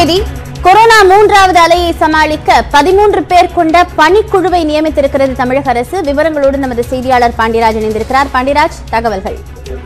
செய்தி கொரோனா மூன்றாவது அலையை சமாளிக்க பதிமூன்று பேர் கொண்ட பணிக்குழுவை நியமித்திருக்கிறது தமிழக அரசு விவரங்களோடு நமது செய்தியாளர் பாண்டியராஜ் இணைந்திருக்கிறார் பாண்டியராஜ் தகவல்கள்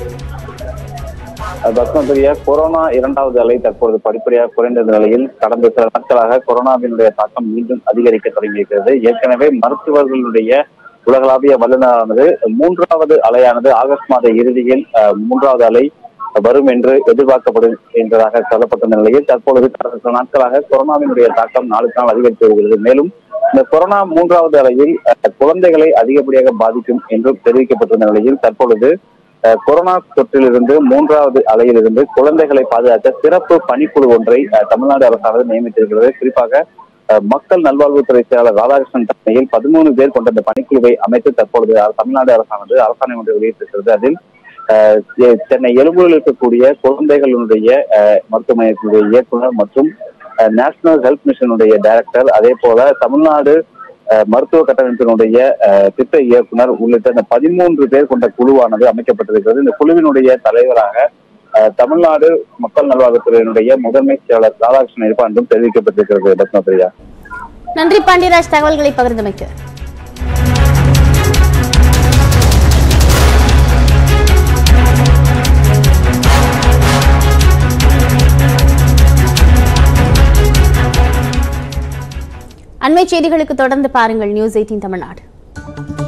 பத்மபிரியா கொரோனா இரண்டாவது அலை தற்பொழுது படிப்படியாக குறைந்த நிலையில் கடந்த சில நாட்களாக கொரோனாவினுடைய தாக்கம் மீண்டும் அதிகரிக்க தொடங்கியிருக்கிறது ஏற்கனவே மருத்துவர்களுடைய உலகளாவிய வல்லுநரானது மூன்றாவது அலையானது ஆகஸ்ட் மாத இறுதியில் அஹ், மூன்றாவது அலை வரும் என்று எதிர்பார்க்கப்படும் என்றதாக சொல்லப்பட்ட நிலையில் தற்பொழுது கடந்த சில நாட்களாக கொரோனாவினுடைய தாக்கம் நாளுக்கு நாள் அதிகரித்து வருகிறது மேலும் இந்த கொரோனா மூன்றாவது அலையில் அஹ், குழந்தைகளை அதிகப்படியாக பாதிக்கும் என்றும் தெரிவிக்கப்பட்டிருந்த நிலையில் தற்பொழுது அஹ், கொரோனா தொற்றிலிருந்து மூன்றாவது அலையிலிருந்து குழந்தைகளை பாதுகாக்க சிறப்பு பணிக்குழு ஒன்றை அஹ், தமிழ்நாடு அரசானது நியமித்திருக்கிறது குறிப்பாக அஹ், மக்கள் நல்வாழ்வுத்துறை செயலாளர் ராதாகிருஷ்ணன் தலைமையில் பதிமூணு பேர் கொண்ட இந்த பணிக்குழுவை அமைத்து தற்பொழுது தமிழ்நாடு அரசானது அரசாணை ஒன்றை வெளியிட்டிருக்கிறது அதில் அஹ், எ- சென்னை எழும்பூரில் இருக்கக்கூடிய குழந்தைகளுடைய அஹ், மருத்துவமனையினுடைய இயக்குனர் மற்றும் நேஷனல் ஹெல்த் மிஷனுடைய டைரக்டர் அதே போல தமிழ்நாடு அஹ், மருத்துவ கட்டமைப்பினுடைய அஹ், திட்ட இயக்குனர் உள்ளிட்ட இந்த பதிமூன்று பேர் கொண்ட குழுவானது அமைக்கப்பட்டிருக்கிறது இந்த குழுவினுடைய தலைவராக அஹ், தமிழ்நாடு மக்கள் நல்வாழ்வுத்துறையினுடைய முதன்மை செயலாளர் ராதாகிருஷ்ணன் இருப்பார் என்றும் தெரிவிக்கப்பட்டிருக்கிறது பத்மபிரியா நன்றி பாண்டியராஜ் தகவல்களை பகிர்ந்தமைக்கு அண்மை செய்திகளுக்கு தொடர்ந்து பாருங்கள் நியூஸ் எயிட்டீன் தமிழ்நாடு